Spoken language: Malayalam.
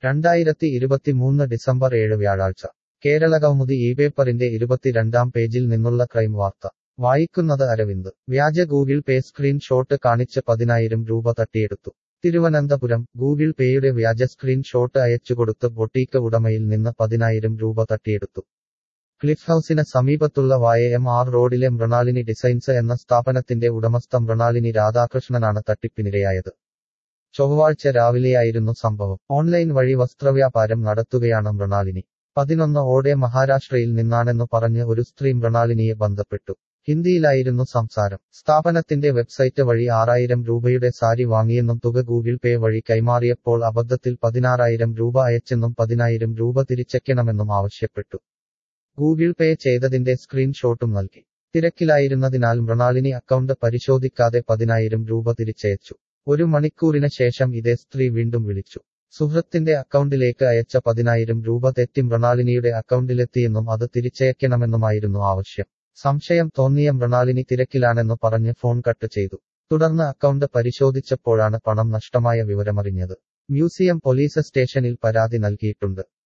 രണ്ടായിരത്തി ഇരുപത്തിമൂന്ന് ഡിസംബർ ഏഴ് വ്യാഴാഴ്ച കേരളകൗമുദി ഈ പേപ്പറിന്റെ ഇരുപത്തിരണ്ടാം പേജിൽ നിന്നുള്ള ക്രൈം വാർത്ത വായിക്കുന്നത് അരവിന്ദ് വ്യാജ ഗൂഗിൾ പേ സ്ക്രീൻ ഷോട്ട് കാണിച്ച് പതിനായിരം രൂപ തട്ടിയെടുത്തു തിരുവനന്തപുരം ഗൂഗിൾ പേയുടെ വ്യാജ സ്ക്രീൻ ഷോട്ട് അയച്ചുകൊടുത്ത് ബൊട്ടീക്ക് ഉടമയിൽ നിന്ന് പതിനായിരം രൂപ തട്ടിയെടുത്തു ക്ലിഫ് ഹൌസിന് സമീപത്തുള്ള വായ എം ആർ റോഡിലെ മൃണാലിനി ഡിസൈൻസ് എന്ന സ്ഥാപനത്തിന്റെ ഉടമസ്ഥ മൃണാലിനി രാധാകൃഷ്ണനാണ് തട്ടിപ്പിനിരയായത് ചൊവ്വാഴ്ച രാവിലെയായിരുന്നു സംഭവം ഓൺലൈൻ വഴി വസ്ത്രവ്യാപാരം നടത്തുകയാണ് മൃണാലിനി പതിനൊന്ന് ഓടെ മഹാരാഷ്ട്രയിൽ നിന്നാണെന്നു പറഞ്ഞ് ഒരു സ്ത്രീ മൃണാലിനിയെ ബന്ധപ്പെട്ടു ഹിന്ദിയിലായിരുന്നു സംസാരം സ്ഥാപനത്തിന്റെ വെബ്സൈറ്റ് വഴി ആറായിരം രൂപയുടെ സാരി വാങ്ങിയെന്നും തുക ഗൂഗിൾ പേ വഴി കൈമാറിയപ്പോൾ അബദ്ധത്തിൽ പതിനാറായിരം രൂപ അയച്ചെന്നും പതിനായിരം രൂപ തിരിച്ചയ്ക്കണമെന്നും ആവശ്യപ്പെട്ടു ഗൂഗിൾ പേ ചെയ്തതിന്റെ സ്ക്രീൻഷോട്ടും നൽകി തിരക്കിലായിരുന്നതിനാൽ മൃണാലിനി അക്കൗണ്ട് പരിശോധിക്കാതെ പതിനായിരം രൂപ തിരിച്ചയച്ചു ഒരു മണിക്കൂറിന് ശേഷം ഇതേ സ്ത്രീ വീണ്ടും വിളിച്ചു സുഹൃത്തിന്റെ അക്കൗണ്ടിലേക്ക് അയച്ച പതിനായിരം രൂപ തെറ്റി മൃണാലിനിയുടെ അക്കൗണ്ടിലെത്തിയെന്നും അത് തിരിച്ചയക്കണമെന്നുമായിരുന്നു ആവശ്യം സംശയം തോന്നിയ മൃണാലിനി തിരക്കിലാണെന്നു പറഞ്ഞ് ഫോൺ കട്ട് ചെയ്തു തുടർന്ന് അക്കൗണ്ട് പരിശോധിച്ചപ്പോഴാണ് പണം നഷ്ടമായ വിവരമറിഞ്ഞത് മ്യൂസിയം പോലീസ് സ്റ്റേഷനിൽ പരാതി നൽകിയിട്ടുണ്ട്